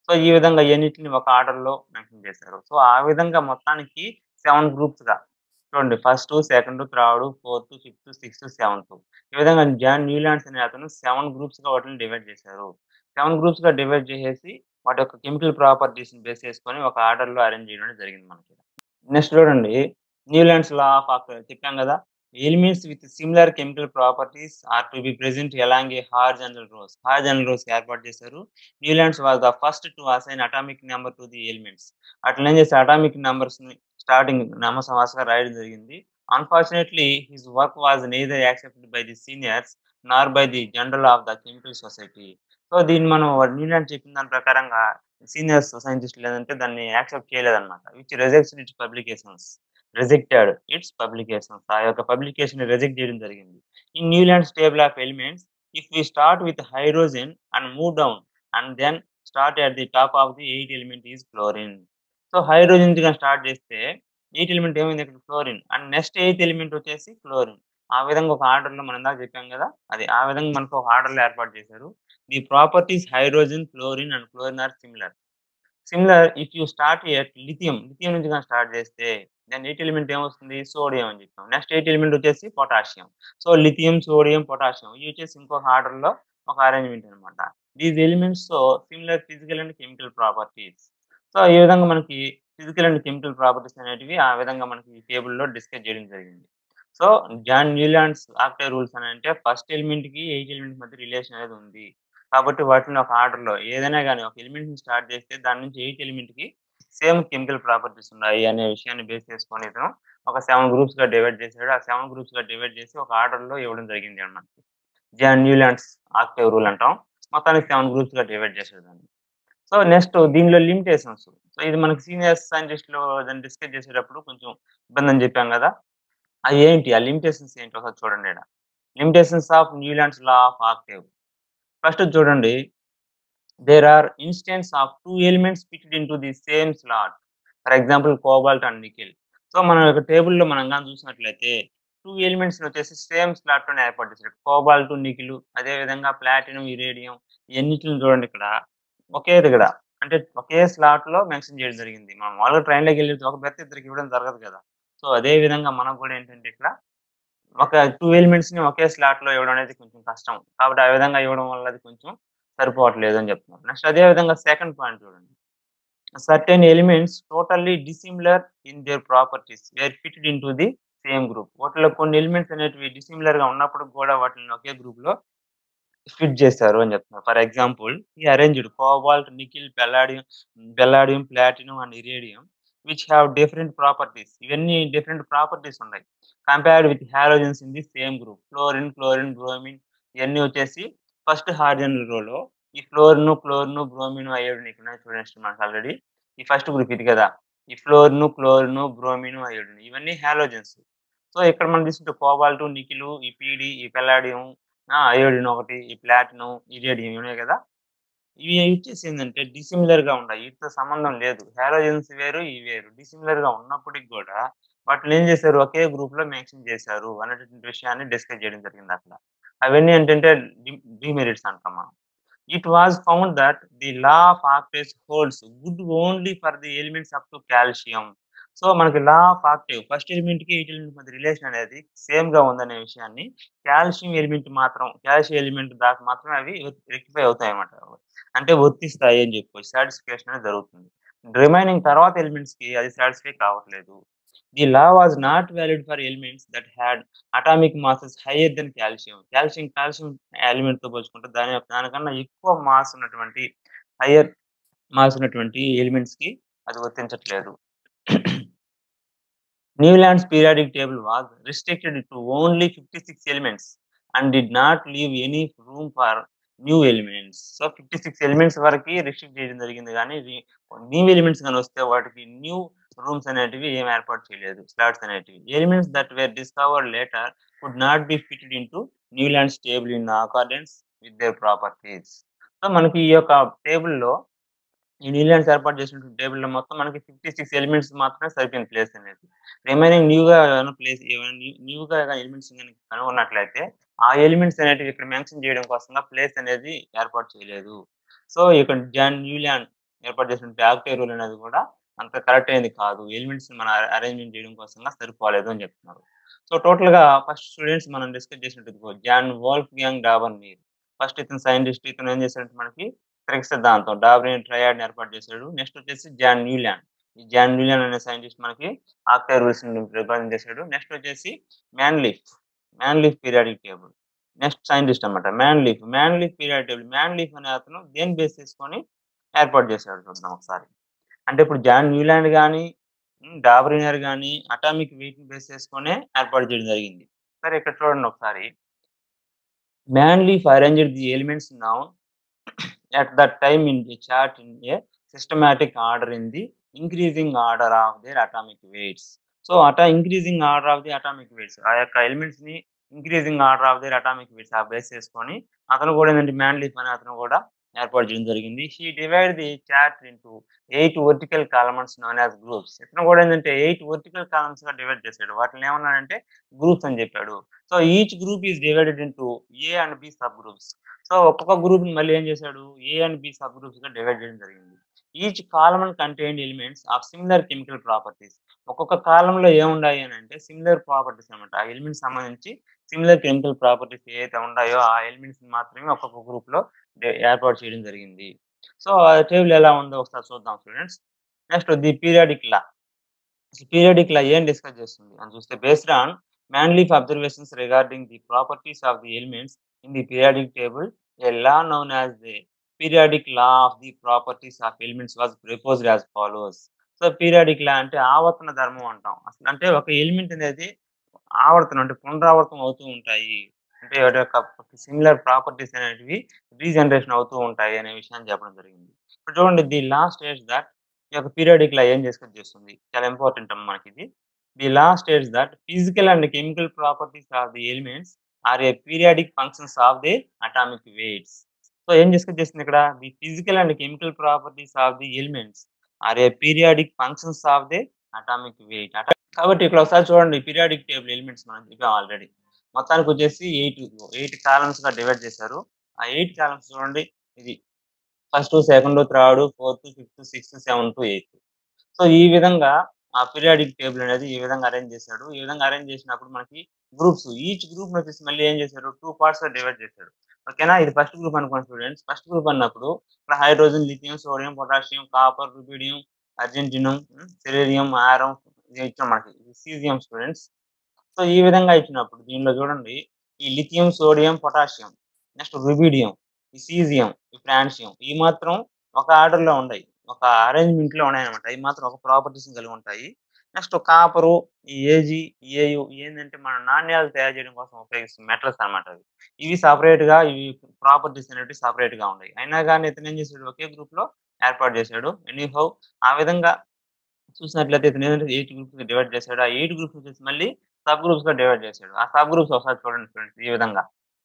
సో ఈ విధంగా ఇయన్నిటిని ఒక ఆర్డర్‌లో మెన్షన్ చేశారు. సో ఆ విధంగా మొత్తానికి 7 గ్రూప్స్‌గా చూడండి first, second, third, fourth, fifth, sixth, seventh ఈ విధంగా జాన్ న్యూలాండ్స్ అనే అతను 7 గ్రూప్స్‌గా వాటిని డివైడ్ చేశారు. 7 గ్రూప్స్‌గా డివైడ్ చేసేసి వాటి యొక్క కెమికల్ ప్రాపర్టీస్‌ని బేస్ చేసుకొని ఒక ఆర్డర్‌లో అరేంజ్ చేయడం అనేది జరిగింది మనకి. నెక్స్ట్ చూడండి న్యూలాండ్స్ లా ఆఫ్ ఆక్ చెప్పాం కదా! Elements with similar chemical properties are to be present along a horizontal rows. Horizontal రోస్‌కి ఏర్పాటు చేశారు. Newlands was the first to assign atomic number to the elements. అట్లా ఏం చేశారు అటామిక్ నంబర్స్‌ని స్టార్టింగ్ నెంబర్స్ వరుసగా రాయడం జరిగింది. Unfortunately his work was neither accepted by the seniors nor by the general of the chemical society. So దీన్ని మనం Newland చెప్పిన దాని ప్రకారంగా సీనియర్స్ సైంటిస్ట్‌లు ఏందంటే దాన్ని యాక్సెప్ట్ చేయలేదన్నమాట. Which rejects its publications. Rejected its publications. ఆ యొక్క పబ్లికేషన్‌ని రిజెక్ట్ చేయడం జరిగింది. In Newlands table of elements if we start with hydrogen and move down and then start at the top of the eighth element is fluorine. So hydrogen నుంచి గాని start చేస్తే eighth element ఏమైంది ఇక్కడ fluorine and next eighth element వచ్చేసి chlorine. ఆ విధంగా ఒక ఆర్డర్‌లో మనం ఇందాక చెప్పాం కదా! అది ఆ విధంగా మనకు ఒక ఆర్డర్‌లో ఏర్పాటు చేశారు. The properties hydrogen, fluorine and chlorine are similar. Similar if you start at lithium, lithium నుంచి గాని స్టార్ట్ చేస్తే దాని ఎయిత్ ఎలిమెంట్ ఏమొస్తుంది సోడియం అని చెప్పాం. నెక్స్ట్ ఎయిత్ ఎలిమెంట్ వచ్చేసి potassium. So lithium, sodium, potassium ఇవి వచ్చేసి ఇంకొక ఆర్డర్‌లో ఒక అరేంజ్‌మెంట్ అన్నమాట. These elements so similar physical and chemical properties. So ఈ విధంగా మనకి ఫిజికల్ అండ్ కెమికల్ ప్రాపర్టీస్ అనేటివి ఆ విధంగా మనకి ఈ టేబుల్‌లో డిస్కస్ చేయడం జరిగింది. So John Newlands octave rules అని అంటే ఫస్ట్ ఎలిమెంట్‌కి ఎయిత్ ఎలిమెంట్ మధ్య రిలేషన్ అనేది ఉంది. కాబట్టి వాటిని ఒక ఆర్డర్‌లో ఏదైనా గాని ఒక ఎలిమెంట్‌ని స్టార్ట్ చేస్తే దాని నుంచి ఎయిత్ ఎలిమెంట్‌కి సేమ్ కెమికల్ ప్రాపర్టీస్ ఉన్నాయి అనే విషయాన్ని బేస్ చేసుకొని ఇతను ఒక 7 గ్రూప్స్‌గా డివైడ్ చేసాడు. ఆ 7 గ్రూప్స్‌గా డివైడ్ చేసి ఒక ఆర్డర్‌లో ఇవ్వడం జరిగింది అన్నమాట. జాన్ న్యూలాండ్స్ ఆక్టేవ్ రూల్ అంటాం. మొత్తానికి 7 గ్రూప్స్‌గా డివైడ్ చేసాడు దాన్ని. సో నెక్స్ట్ దీనిలో లిమిటేషన్స్. సో ఇది మనకి సీనియర్ సైంటిస్ట్‌లు దాన్ని డిస్కస్ చేసేటప్పుడు కొంచెం ఇబ్బందని చెప్పాం కదా! అవి ఏంటి? ఆ లిమిటేషన్స్ ఏంటో ఒకసారి చూడండి ఈడ. Limitations of Newlands law of octave. First చూడండి there are instances of 2 elements fitted into the same slot. For example cobalt and nickel. So మన యొక్క టేబుల్‌లో మనం గాని చూసినట్లయితే 2 ఎలిమెంట్స్‌ని వచ్చేసి సేమ్ స్లాట్‌లోనే ఏర్పాటు చేశారు. కోబాల్ట్, నికెల్ అదే విధంగా ప్లాటినం, యురేనియం ఇయన్నిటిని చూడండి ఇక్కడ ఒకే దగ్గర అంటే ఒకే స్లాట్‌లో మెన్షన్ చేయడం జరిగింది. మనం మామూలుగా ట్రైన్‌లోకి ఎళ్ళి ఒక బెర్త్ ఇద్దరికి ఇవ్వడం జరగదు కదా! సో అదే విధంగా మనకు కూడా ఏంటంటే ఇక్కడ ఒక 2 ఎలిమెంట్స్‌ని ఒకే స్లాట్‌లో ఇవ్వడం అనేది కొంచెం కష్టం. కాబట్టి ఆ విధంగా ఇవ్వడం వల్ల అది కొంచెం సరిపోవట్లేదు అని చెప్తున్నారు. నెక్స్ట్ అదే విధంగా సెకండ్ పాయింట్ చూడండి. Certain elements totally dissimilar in their properties were fitted into the same group. వాటిలో కొన్ని ఎలిమెంట్స్ అనేటివి డిసిమిలర్‌గా ఉన్నప్పటికి కూడా వాటిని ఒకే గ్రూప్‌లో ఫిట్ చేశారు అని చెప్తున్నారు. ఫర్ ఎగ్జాంపుల్ ఈ arranged cobalt, nickel, palladium palladium, platinum and iridium which have different properties. ఇవన్నీ డిఫరెంట్ ప్రాపర్టీస్ ఉన్నాయి. Compared with halogens in the same group. Fluorine, chlorine, bromine ఇయన్నీ వచ్చేసి ఫస్ట్ హారిజాంటల్ రోలో ఈ ఫ్లోరిన్, క్లోరిన్, బ్రోమిన్, అయోడిన్ ఇక్కడ ఉన్నాయి చూడండి మనకు ఆల్రెడీ. ఈ ఫస్ట్ గ్రూప్ ఇది కదా! ఈ ఫ్లోరిన్, క్లోరిన్, బ్రోమిన్, అయోడిన్ ఇవన్నీ హాలోజన్స్. సో ఇక్కడ మనం తీసుకుంటే కోబాల్ట్, నికెల్, ఈ పీడీ, ఈ పెల్లాడియం, ఆ! అయోడిన్ ఒకటి, ఈ ప్లాటినం, ఇరేడియం ఇవి ఉన్నాయి కదా! ఇవి వచ్చేసి ఏందంటే డిసిమిలర్‌గా ఉన్నాయి. వీటితో సంబంధం లేదు. హాలోజన్స్ వేరు, ఇవి వేరు. డిసిమిలర్‌గా ఉన్నప్పటికి కూడా వాటిని ఏం చేశారు ఒకే గ్రూప్‌లో మెన్షన్ చేశారు అనేటటువంటి విషయాన్ని డిస్కస్ చేయడం జరిగింది అక్కడ. అవన్నీ ఏంటంటే డి డిమెరిట్స్ అంటాం మనం. It was found that the law of octaves holds good only for the elements up to calcium. So మనకి లా ఆఫ్ ఆక్టేవ్ ఫస్ట్ ఎలిమెంట్‌కి ఎయిత్ ఎలిమెంట్ మధ్య రిలేషన్ అనేది సేమ్‌గా ఉందనే విషయాన్ని కాల్షియం ఎలిమెంట్ మాత్రం కాల్షియం ఎలిమెంట్ దాకా మాత్రమే అవి రెక్టిఫై అవుతాయన్నమాట. అంటే వర్తిస్తాయి అని చెప్పుకోవచ్చు. సాటిస్ఫికేషన్ అనేది జరుగుతుంది. రిమైనింగ్ తర్వాత ఎలిమెంట్స్‌కి అది సాటిస్ఫై కావట్లేదు. The law was not valid for elements that had atomic masses higher than calcium. Calcium calcium ఎలిమెంట్‌తో పోల్చుకుంటే దాని యొక్క దానికన్నా ఎక్కువ మాస్ ఉన్నటువంటి హైయర్ మాస్ ఉన్నటువంటి ఎలిమెంట్స్‌కి అది వర్తించట్లేదు. Newlands periodic table was restricted to only 56 elements and did not leave any room for new elements. So 56 elements వరకి రిస్ట్రిక్ట్ చేయడం జరిగింది గానీ రి న్యూ ఎలిమెంట్స్ గాని వస్తే వాటికి న్యూ రూమ్స్ అనేటివి ఏమి ఏర్పాటు చేయలేదు. స్లాట్స్ అనేటివి. Elements that were discovered later could not be fitted into Newlands table in accordance with their properties. So మనకి ఈ యొక్క టేబుల్‌లో ఈ న్యూలాండ్స్ ఏర్పాటు చేసినటువంటి టేబుల్‌లో మొత్తం మనకి 56 ఎలిమెంట్స్ మాత్రమే సరిపోయింది ప్లేస్ అనేది. రిమైనింగ్ న్యూగా ఏమైనా ప్లేస్ ఏమైనా న్యూ న్యూగా ఎలిమెంట్స్ గాని కనుగొన్నట్లయితే ఆ ఎలిమెంట్స్ అనేటివి ఇక్కడ మెన్షన్ చేయడం కోసంగా ప్లేస్ అనేది ఏర్పాటు చేయలేదు. సో ఇక్కడ జాన్ న్యూలాండ్ ఏర్పాటు చేసినటువంటి ఆక్టేవ్ రూల్ అనేది కూడా అంత కరెక్ట్ అయింది కాదు ఎలిమెంట్స్ మన అరేంజ్మెంట్ చేయడం కోసంగా సరిపోలేదు అని చెప్తున్నారు సో టోటల్ గా ఫస్ట్ స్టూడెంట్స్ మనం డిస్కస్ చేసినట్టు John Wolfgang Dobereiner first ఇతను సైంటిస్ట్ ఇతను ఏం చేశాడంటే మనకి త్రిక సిద్ధాంతం డాబ్రిన్ ట్రయాడ్ ఏర్పాటు చేశాడు నెక్స్ట్ వచ్చేసి జాన్ న్యూలాండ్ ఈ జాన్ న్యూలాండ్ అనే సైంటిస్ట్ మనకి ఆక్టైవ్ రూల్స్ రిప్రజెంట్ చేశాడు నెక్స్ట్ వచ్చేసి man leaf man leaf periodic table next scientist అనమాట man leaf man leaf periodic table man leaf అనే అతను దేని బేస్ చేసుకొని ఏర్పాటు చేశాడు చూద్దాం ఒకసారి అంటే ఇప్పుడు జాన్ న్యూలాండ్ కానీ డాబ్రినర్ కానీ అటామిక్ వెయిట్ బేస్ చేసుకొని ఏర్పాటు చేయడం జరిగింది సరే ఇక్కడ చూడండి ఒకసారి మ్యాన్ లీఫ్ arranged the elements now at that time in the chart in a systematic order in the increasing order of their atomic weights. So అటా increasing order of the atomic weights ఆ యొక్క ఎలిమెంట్స్ ని increasing order of the atomic weights ఆ base చేసుకొని అతను కూడా ఏంటంటే man leaf అనే అతను కూడా ఏర్పాటు చేయడం జరిగింది she divide the chart into eight vertical columns known as groups ఇతను కూడా ఏంటంటే ఎయిట్ వర్టికల్ కాలమ్స్ గా డివైడ్ చేశాడు వాటిని ఏమన్నాడంటే గ్రూప్స్ అని చెప్పాడు so each group is divided into A and B subgroups so ఒక్కొక్క గ్రూప్ మళ్ళీ ఏం చేశాడు A and B subgroups గా డివైడ్ చేయడం జరిగింది each column contain elements of similar chemical properties ఒక్కొక్క కాలంలో ఏముండాయి అని అంటే సిమిలర్ ప్రాపర్టీస్ అనమాట ఆ ఎలిమెంట్స్ సంబంధించి సిమిలర్ కెమికల్ ప్రాపర్టీస్ ఏవైతే ఉన్నాయో ఆ ఎలిమెంట్స్ మాత్రమే ఒక్కొక్క గ్రూప్ లో ఏర్పాటు చేయడం జరిగింది సో ఆ టేబుల్ ఎలా ఉందో ఒకసారి చూద్దాం students next the periodic law periodic law ఏం డిస్కస్ చేస్తుంది అని చూస్తే బేస్డ్ ఆన్ మ్యాన్లీఫ్ observations regarding the properties of the elements in the periodic table, a law known as the periodic law of the properties of elements was proposed as follows. So periodic law అంటే ఆవర్తన ధర్మం అంటాం అసలు అంటే ఒక element అనేది ఆవర్తనం అంటే పునరావర్తనం అవుతూ ఉంటాయి అంటే వాటి యొక్క సిమిలర్ ప్రాపర్టీస్ అనేటివి రీజనరేషన్ అవుతూ ఉంటాయి అనే విషయాన్ని చెప్పడం జరిగింది ఇప్పుడు చూడండి ది లాస్ట్ స్టేజ్ దట్ ఈ యొక్క పీరియాడిక్ లా ఏం డిస్కస్ చేస్తుంది చాలా ఇంపార్టెంట్ అమ్మ మనకి ఇది the last stage that physical and chemical properties of the elements are a periodic functions of the atomic weights so ఏం డిస్కస్ చేస్తుంది ఇక్కడ the physical and chemical properties of the elements are a periodic functions of the atomic weight కాబట్టి ఇక్కడ ఒకసారి చూడండి periodic table elements మనం చెప్పాం already మొత్తానికి వచ్చేసి ఎయిట్ ఎయిట్ కాలమ్స్ గా డివైడ్ చేశారు ఆ ఎయిట్ కాలమ్స్ చూడండి ఇది first second third fourth fifth sixth seventh eighth so ఈ విధంగా ఆ పీరియాడిక్ టేబుల్ అనేది ఈ విధంగా అరేంజ్ చేశాడు ఈ విధంగా అరేంజ్ చేసినప్పుడు మనకి గ్రూప్స్ ఈచ్ గ్రూప్ వచ్చేసి మళ్ళీ ఏం చేశారు టూ పార్ట్స్ గా డివైడ్ చేశాడు ఓకేనా ఇది ఫస్ట్ గ్రూప్ అనుకోండి స్టూడెంట్స్ ఫస్ట్ గ్రూప్ అన్నప్పుడు ఇక్కడ hydrogen lithium sodium potassium copper rubidium argentum సెలేరియం ఆరం ఇది ఇచ్చాం మనకి సీజియం స్టూడెంట్స్ సో ఈ విధంగా ఇచ్చినప్పుడు దీనిలో చూడండి ఈ lithium sodium potassium next rubidium ఈ సీజియం ఈ ఫ్రాన్షియం ఈ మాత్రం ఒక ఆర్డర్ లో ఉన్నాయి ఒక అరేంజ్మెంట్ లో ఉన్నాయి అనమాట ఇవి మాత్రం ఒక ప్రాపర్టీస్ కలిగి ఉంటాయి నెక్స్ట్ కాపరు ఈ ఏజీ ఏయు ఏంటంటే మన నాణ్యాలు తయారు చేయడం కోసం ఉపయోగిస్తున్న మెటల్స్ అనమాట అవి ఇవి సపరేట్ గా ఇవి ప్రాపర్టీస్ అనేవి సపరేట్ గా ఉన్నాయి అయినా కానీ ఇతను ఏం చేశాడు ఒకే గ్రూప్ లో ఏర్పాటు చేశాడు ఎనీహౌ ఆ విధంగా చూసినట్లయితే ఇతను ఏంటంటే ఎయిట్ గ్రూప్స్ డివైడ్ చేశాడు ఆ ఎయిట్ గ్రూప్స్ వచ్చేసి మళ్ళీ సబ్ గ్రూప్స్ గా డివైడ్ చేశాడు ఆ సబ్ గ్రూప్స్ ఒకసారి చూడండి ఫ్రెండ్స్ ఈ విధంగా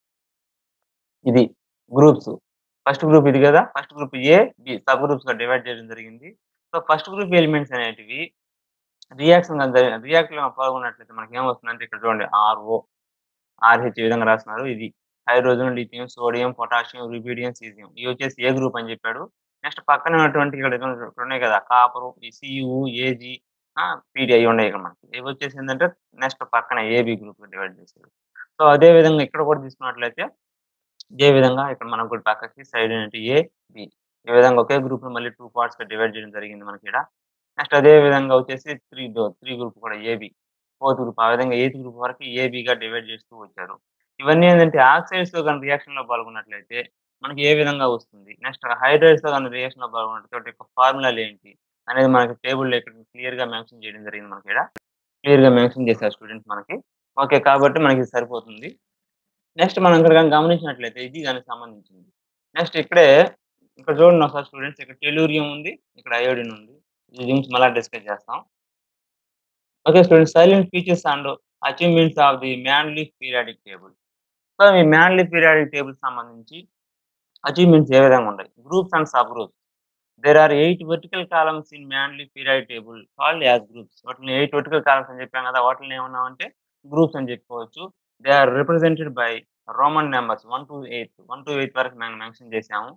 ఇది గ్రూప్స్ ఫస్ట్ గ్రూప్ ఇది కదా first group A B subgroups గా డివైడ్ చేయడం జరిగింది సో ఫస్ట్ గ్రూప్ ఎలిమెంట్స్ అనేటివి రియాక్షన్ రియాక్ట్ లో పాల్గొన్నట్లయితే మనకి ఏమొస్తుందంటే ఇక్కడ చూడండి ఆర్ఓ ఆర్హెచ్ ఈ విధంగా రాస్తున్నారు ఇది hydrogen lithium sodium potassium rubidium caesium ఇవి వచ్చేసి ఏ గ్రూప్ అని చెప్పాడు నెక్స్ట్ పక్కన ఉన్నటువంటి ఇక్కడ ఇక్కడ ఉన్నాయి కదా కాపరు ఈ సియు ఏజీ పీడి అవి ఉన్నాయి ఇక్కడ మనకి ఇవి వచ్చేసి ఏంటంటే నెక్స్ట్ పక్కన ఏబి గ్రూప్ డివైడ్ చేశారు సో అదే విధంగా ఇక్కడ కూడా తీసుకున్నట్లయితే ఇదే విధంగా ఇక్కడ మనకు కూడా పక్కకి సైడ్ ఏంటి ఏ బి ఈ విధంగా ఒకే గ్రూప్ మళ్ళీ టూ పార్ట్స్ గా డివైడ్ చేయడం జరిగింది మనకి ఇక్కడ నెక్స్ట్ అదే విధంగా వచ్చేసి త్రీ త్రీ గ్రూప్ కూడా ఏబి ఫోర్త్ గ్రూప్ ఆ విధంగా ఎయిత్ గ్రూప్ వరకు ఏబిగా డివైడ్ చేస్తూ వచ్చారు ఇవన్నీ ఏంటంటే ఆక్సైడ్స్ తో కానీ రియాక్షన్ లో పాల్గొన్నట్లయితే మనకి ఏ విధంగా వస్తుంది నెక్స్ట్ హైడ్రైడ్స్ తో కానీ రియాక్షన్ లో పాల్గొన్నట్లయితే వాటి యొక్క ఫార్ములాలు ఏంటి అనేది మనకి టేబుల్ ఇక్కడ క్లియర్ గా మెన్షన్ చేయడం జరిగింది మనకి ఇక్కడ క్లియర్ గా మెన్షన్ చేశారు స్టూడెంట్స్ మనకి ఓకే కాబట్టి మనకి ఇది సరిపోతుంది నెక్స్ట్ మనం ఇక్కడ కానీ గమనించినట్లయితే ఇది దానికి సంబంధించింది నెక్స్ట్ ఇక్కడే ఇక్కడ చూడండి ఒకసారి స్టూడెంట్స్ ఇక్కడ టెలూరియం ఉంది ఇక్కడ అయోడిన్ ఉంది ఈ లింక్స్ మళ్ళీ డిస్కస్ చేస్తాం okay students salient features and achievements of the Mendeleev periodic table so ఈ మ్యాన్లీ పీరియాడిక్ టేబుల్ సంబంధించి అచీవ్మెంట్స్ ఏ విధంగా ఉంటాయి groups and subgroups there are eight vertical columns in Mendeleev periodic table called as groups వాటిని eight vertical columns అని చెప్పాం కదా వాటిని ఏమన్నామంటే గ్రూప్స్ అని చెప్పుకోవచ్చు they are represented by Roman numbers one to eighth one to eighth వరకు మేము మెన్షన్ చేసాము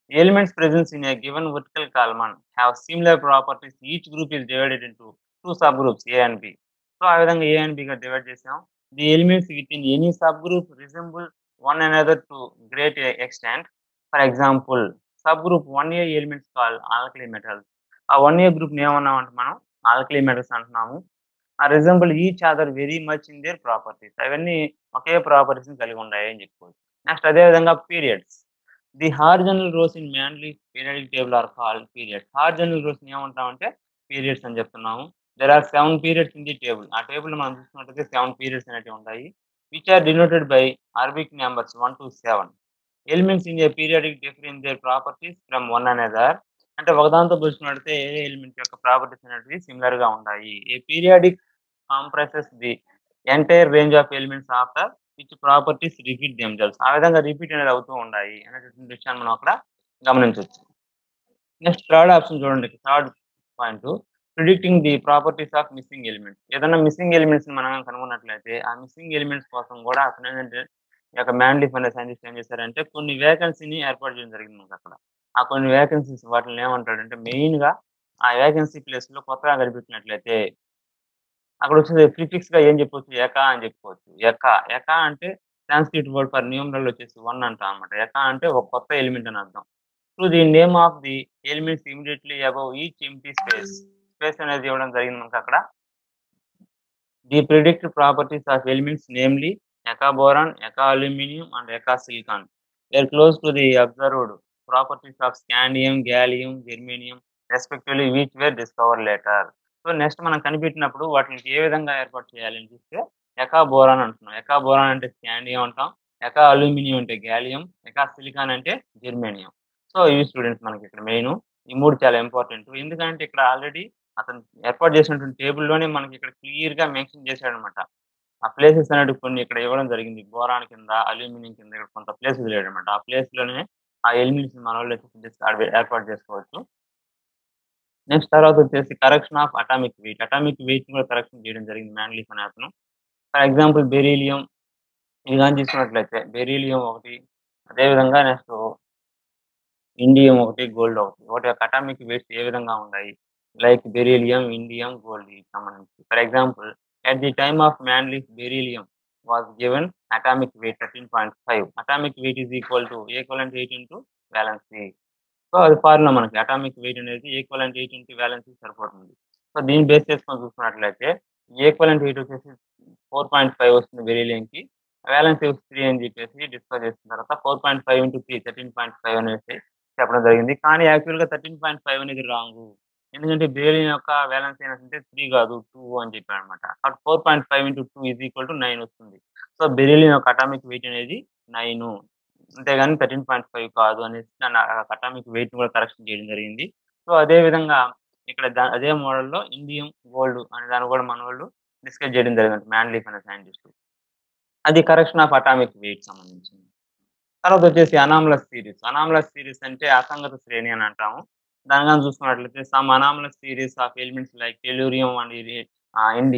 elements present in a given vertical column have similar properties. Each group is divided into two subgroups A and B. So ఆ విధంగా A and బిగా divide చేసాం the elements with in any subgroup resemble one another to great extent for example subgroup one A elements call alkali metals ఆ one A group ఏమన్నాం అంటే మనం alkali metals అంటున్నాము ఆ resemble each other very much in their properties అవన్నీ ఒకే properties కలిగి ఉన్నాయి అని చెప్పుకోవచ్చు నెక్స్ట్ అదే విధంగా periods the horizontal rows in Mendeleev periodic table are call periods horizontal rows ఏమంటామంటే పీరియడ్స్ అని చెప్తున్నాము there are seven periods in the table ఆ టేబుల్ మనం చూసుకున్నట్లయితే సెవెన్ పీరియడ్స్ అనేవి ఉంటాయి which are denoted by Arabic numbers one to seven elements in a periodic differ in their properties from one another అంటే ఒకదాంతో పోల్చుకున్నట్లయితే ఏ ఎలిమెంట్ యొక్క ప్రాపర్టీస్ అనేవి సిమిలర్ గా ఉంటాయి a periodic కాంప్రెసెస్ the entire range of elements after which properties repeat themselves ఆ విధంగా రిపీట్ అనేది అవుతూ ఉన్నాయి అనేటువంటి విషయాన్ని మనం అక్కడ గమనించవచ్చు నెక్స్ట్ థర్డ్ ఆప్షన్ చూడండి third point predicting the properties of missing elements ఏదైనా మిస్సింగ్ ఎలిమెంట్స్ మనం కనుగొన్నట్లయితే ఆ మిస్సింగ్ ఎలిమెంట్స్ కోసం కూడా అతను ఏంటంటే ఈ యొక్క మ్యాన్లీఫ్ అనే సైంటిస్ట్ ఏం చేశారంటే కొన్ని వేకెన్సీని ఏర్పాటు చేయడం జరిగింది మనకు అక్కడ ఆ కొన్ని వేకెన్సీస్ వాటిని ఏమంటాడంటే మెయిన్ గా ఆ వేకెన్సీ ప్లేస్ లో కొత్తగా కనిపించినట్లయితే అక్కడ వచ్చేసి ప్రిఫిక్స్ గా ఏం చెప్పొచ్చు ఎకా అని చెప్పుకోవచ్చు ఎకా ఎకా అంటే సాంస్క్రిట్ వర్డ్ ఫర్ న్యూమరల్ వచ్చేసి వన్ అంటాం అనమాట ఎకా అంటే ఒక కొత్త ఎలిమెంట్ అని అర్థం to the name of the elements immediately above each empty space space అనేది ఇవ్వడం జరిగింది మనకు అక్కడ the predict properties of elements namely ఎకా బోరాన్ ఎకా అల్యూమినియం అండ్ ఎకా silicon were close to the observed properties of scandium gallium germanium respectively which were discover later so next మనం కనిపెట్టినప్పుడు వాటిని ఏ విధంగా ఏర్పాటు చేయాలి అని చూస్తే ఎకా బోరాన్ అంటున్నాం ఎకా బోరాన్ అంటే స్కాండియం అంటాం ఎకా అల్యూమినియం అంటే గ్యాలియం ఎకా సిలికాన్ అంటే జెర్మేనియం సో ఇవి స్టూడెంట్స్ మనకి ఇక్కడ మెయిన్ ఈ మూడు చాలా ఇంపార్టెంట్ ఎందుకంటే ఇక్కడ ఆల్రెడీ అతను ఏర్పాటు చేసినటువంటి టేబుల్లోనే మనకి ఇక్కడ క్లియర్ గా మెన్షన్ చేశాడు అనమాట ఆ ప్లేసెస్ అనేవి కొన్ని ఇక్కడ ఇవ్వడం జరిగింది బోరాన్ కింద అల్యూమినియం కింద ఇక్కడ కొంత ప్లేసెస్ లేడు అనమాట ఆ ప్లేస్ లోనే ఆ ఎలిమెంట్స్ మన వాళ్ళు వచ్చేసి ఏర్పాటు చేసుకోవచ్చు నెక్స్ట్ తర్వాత వచ్చేసి correction of atomic weight atomic weight కూడా కరెక్షన్ చేయడం జరిగింది మ్యాన్లీఫ్ అనే అతను ఫర్ ఎగ్జాంపుల్ బెరీలియం ఇది కానీ తీసుకున్నట్లయితే బెరీలియం ఒకటి అదేవిధంగా నెక్స్ట్ ఇండియం ఒకటి గోల్డ్ ఒకటి ఒకటి యొక్క అటామిక్ వెయిట్స్ ఏ విధంగా ఉన్నాయి లైక్ బెరీలియం ఇండియం గోల్డ్ సంబంధించి for example at the time of మ్యాన్లీఫ్ beryllium was given atomic weight thirteen point five atomic weight is equal to equivalent eight into valency so అది formula మనకి atomic weight అనేది equivalent eight into valency సరిపోతుంది so దీన్ని base చేసుకొని చూసుకున్నట్లయితే equivalent weight వచ్చేసి four point five వస్తుంది బెరీలియంకి వ్యాలెన్సీ త్రీ అని చెప్పేసి డిస్కస్ చేసిన తర్వాత four point five into three thirteen point five అనేసి చెప్పడం జరిగింది కానీ యాక్చువల్గా థర్టీన్ పాయింట్ ఫైవ్ అనేది రాంగ్ ఎందుకంటే బేలియన్ యొక్క వ్యాలెన్స్ ఏంటంటే త్రీ కాదు టూ అని చెప్పాడు అనమాట కాబట్టి four point five into two is equal to nine వస్తుంది సో బెరిలియన్ యొక్క అటామిక్ వెయిట్ అనేది నైన్ అంతేగాని థర్టీన్ పాయింట్ ఫైవ్ కాదు అనేసి దాని అటామిక్ వెయిట్ కూడా కరెక్షన్ చేయడం జరిగింది సో అదే విధంగా ఇక్కడ దా అదే మోడల్లో ఇండియం గోల్డ్ అనే దాన్ని కూడా మన వాళ్ళు డిస్కస్ చేయడం జరిగింది మ్యాన్లీఫ్ అనే సైంటిస్ట్ అది కరెక్షన్ ఆఫ్ అటామిక్ వెయిట్ సంబంధించింది తర్వాత వచ్చేసి అనామలస్ సిరీస్ అనామలస్ సిరీస్ అంటే అసంగత శ్రేణి అని అంటాము దాని కానీ చూసుకున్నట్లయితే some anomalous series of elements like tellurium and ఇది ఇండి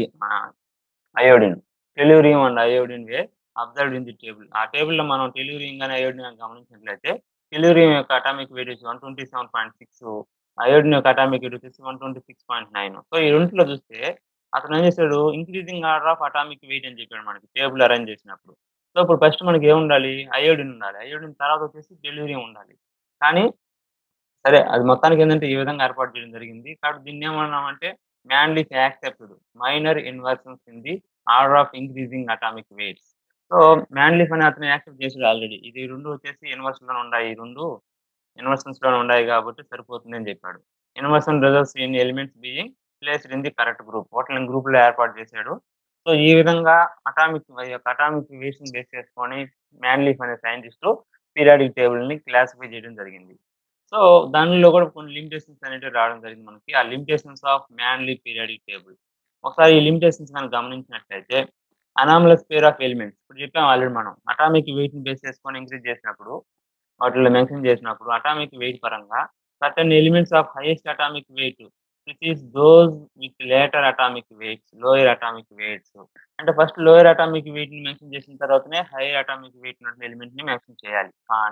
iodine tellurium and iodine were observed in the table ఆ టేబుల్లో మనం టెలూరియం కానీ అయోడిన్ కానీ గమనించినట్లయితే టెలూరియం యొక్క అటామిక్ వెయిట్ వచ్చి one twenty seven point six iodine యొక్క అటామిక్ వెయిట్ వచ్చేసి one twenty six point nine so ఈ రెండులో చూస్తే అతను ఏం చేశాడు increasing order of atomic weight అని చెప్పాడు మనకి టేబుల్ అరేంజ్ చేసినప్పుడు సో ఇప్పుడు ఫస్ట్ మనకి ఏముండాలి అయోడిన్ ఉండాలి అయోడిన్ తర్వాత వచ్చేసి టెలూరియం ఉండాలి కానీ సరే అది మొత్తానికి ఏంటంటే ఈ విధంగా ఏర్పాటు చేయడం జరిగింది కాబట్టి దీన్ని ఏమన్నామంటే మ్యాన్లీఫ్ accepted minor inversions in the order of increasing atomic weights so మ్యాన్లీఫ్ అని అతను యాక్సెప్ట్ చేసాడు ఆల్రెడీ ఇది రెండు వచ్చేసి ఇన్వర్షన్ లో ఉన్నాయి ఈ రెండు ఇన్వర్షన్స్ లో ఉన్నాయి కాబట్టి సరిపోతుంది అని చెప్పాడు inversion results in elements being placed in the correct group వాటిని గ్రూప్ లో ఏర్పాటు చేశాడు సో ఈ విధంగా అటామిక్ యొక్క అటామిక్ వేషన్ బేస్ చేసుకొని మ్యాన్లీఫ్ అనే సైంటిస్ట్ పీరియాడిక్ టేబుల్ ని క్లాసిఫై చేయడం జరిగింది సో దానిలో కూడా కొన్ని లిమిటేషన్స్ అనేవి రావడం జరిగింది మనకి ఆ limitations of Mendeleev periodic table ఒకసారి ఈ లిమిటేషన్స్ కనుక గమనించినట్లయితే అనామలస్ పేర్ ఆఫ్ ఎలిమెంట్స్ ఇప్పుడు చెప్పాం ఆల్రెడీ మనం అటామిక్ వెయిట్ ని బేస్ చేసుకొని ఇంక్రీజ్ చేసినప్పుడు వాటిలో మెన్షన్ చేసినప్పుడు అటామిక్ వెయిట్ పరంగా certain elements of highest atomic weight which is those with later atomic weights lower atomic weights అంటే ఫస్ట్ లోయర్ అటామిక్ వెయిట్ ని మెన్షన్ చేసిన తర్వాతనే హైయర్ అటామిక్ వెయిట్ ఉన్న ఎలిమెంట్ ని మెన్షన్ చేయాలి కానీ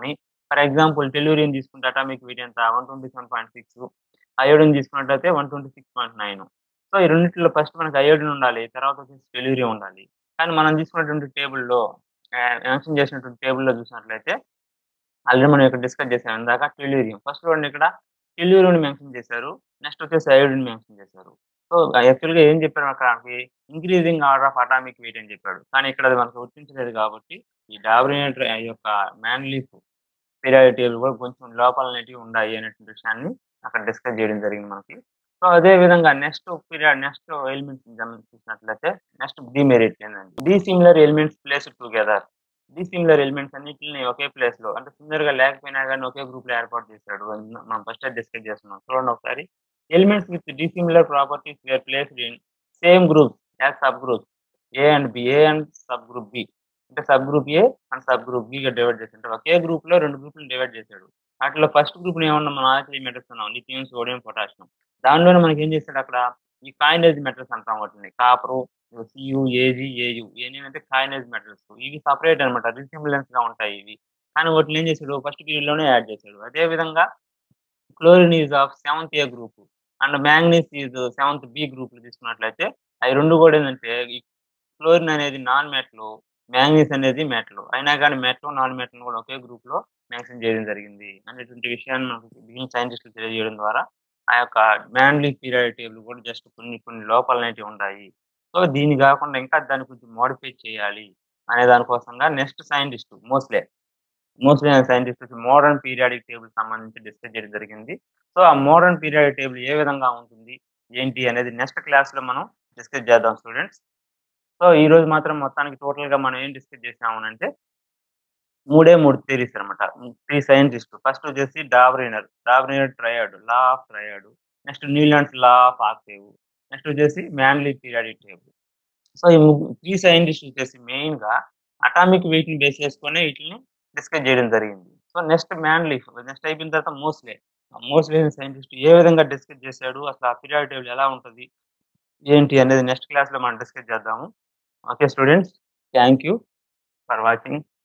ఫర్ ఎగ్జాంపుల్ టెలూరియం తీసుకుంటే అటామిక్ వెయిట్ ఎంత one twenty seven point six iodine తీసుకున్నట్లయితే one twenty six point nine so ఈ రెండింటిలో ఫస్ట్ మనకి అయోడిన్ ఉండాలి తర్వాత వచ్చేసి టెలూరియం ఉండాలి కానీ మనం తీసుకున్నటువంటి టేబుల్లో మెన్షన్ చేసినటువంటి టేబుల్లో చూసినట్లయితే ఆల్రెడీ మనం ఇక్కడ డిస్కస్ చేసాం ఇందాక టెలూరియం ఫస్ట్ చూడండి ఇక్కడ టెలూరియం మెన్షన్ చేశారు నెక్స్ట్ వచ్చేసి అయోడిన్ మెన్షన్ చేశారు సో యాక్చువల్గా ఏం చెప్పారు అక్కడ increasing order of atomic weight అని చెప్పాడు కానీ ఇక్కడ అది మనకు గుర్తించలేదు కాబట్టి ఈ డాబ్రినేటర్ యొక్క మ్యాన్ లీఫ్ పీరియాడిక్ టేబుల్ కూడా కొంచెం లోపాలు అనేటివి ఉన్నాయి అనేటువంటి విషయాన్ని అక్కడ డిస్కస్ చేయడం జరిగింది మనకి సో అదే విధంగా నెక్స్ట్ పీరియడ్ నెక్స్ట్ ఎలిమెంట్స్ చూసినట్లయితే నెక్స్ట్ డిమెరిట్ ఏంటంటే the similar elements place together the similar elements అన్నింటిని ఒకే ప్లేస్ లో అంటే సిమిలర్ గా లేకపోయినా కానీ ఒకే గ్రూప్ లో ఏర్పాటు చేశాడు అని మనం ఫస్ట్ డిస్కస్ చేస్తున్నాం చూడండి ఒకసారి elements with the similar properties were placed in same group as sub group A and B A and sub group B అంటే sub group A and sub group B గా డివైడ్ చేసి ఒకే group లో రెండు గ్రూపులు డివైడ్ చేశాడు వాటిలో first group ఏమన్నా మనం ఆల్కలీ మెటల్స్ ఉన్నాం లిథియం సోడియం పొటాషియం దానిలోనే మనకి ఏం చేశాడు అక్కడ ఈ కాయినేజ్ మెటల్స్ అంటాం వాటిని కాపరు సియు ఏజి ఏయు ఏంటంటే కాయినేజ్ మెటల్స్ ఇవి సపరేట్ అనమాట రిసిమిలెన్స్ గా ఉంటాయి ఇవి కానీ వాటిని ఏం చేశాడు ఫస్ట్ పీరియడ్ లోనే యాడ్ చేశాడు అదే విధంగా chlorine is of seventh A group and manganese is seventh B group తీసుకున్నట్లయితే అవి రెండు కూడా ఏంటంటే ఈ క్లోరిన్ అనేది నాన్ మెటల్ మ్యాంగనీస్ అనేది మెటల్ అయినా కానీ మెటల్ నాన్ మెటల్ కూడా ఒకే గ్రూప్ లో మెన్షన్ చేయడం జరిగింది అనేటువంటి విషయాన్ని మనకు బిగిన్ సైంటిస్టులు తెలియజేయడం ద్వారా ఆ యొక్క మ్యాన్లీ పీరియడ్ టేబుల్ కూడా జస్ట్ కొన్ని కొన్ని లోపాలు అనేటివి ఉంటాయి సో దీన్ని కాకుండా ఇంకా దాన్ని కొంచెం మోడిఫై చేయాలి అనే దానికోసంగా నెక్స్ట్ సైంటిస్ట్ మోస్ట్లీ మోస్ట్లీ అనే సైంటిస్ట్ మోడర్న్ పీరియాడిక్ టేబుల్ సంబంధించి డిస్కస్ చేయడం జరిగింది సో ఆ మోడర్న్ పీరియాడిక్ టేబుల్ ఏ విధంగా ఉంటుంది ఏంటి అనేది నెక్స్ట్ క్లాస్లో మనం డిస్కస్ చేద్దాం స్టూడెంట్స్ సో ఈ రోజు మాత్రం మొత్తానికి టోటల్గా మనం ఏం డిస్కస్ చేసాము అంటే మూడే మూడు థియరీస్ అనమాట త్రీ సైంటిస్ట్ ఫస్ట్ వచ్చేసి Dobereiner Dobereiner triad law of triad next Newlands law of octave next వచ్చేసి మ్యాన్లీ పీరియాడిక్ టేబుల్ సో ఈ త్రీ సైంటిస్ట్ వచ్చేసి మెయిన్ గా అటామిక్ వెయిట్ ని బేస్ చేసుకుని వీటిని డిస్కస్ చేయడం జరిగింది సో నెక్స్ట్ మ్యాన్ లీఫ్ నెక్స్ట్ అయిపోయిన తర్వాత మోస్ట్లీ మోస్ట్లీ సైంటిస్ట్ ఏ విధంగా డిస్కస్ చేశాడు అసలు ఆ పీరియాడిక్ టేబుల్ ఎలా ఉంటుంది ఏంటి అనేది నెక్స్ట్ క్లాస్ లో మనం డిస్కస్ చేద్దాము okay students thank you for watching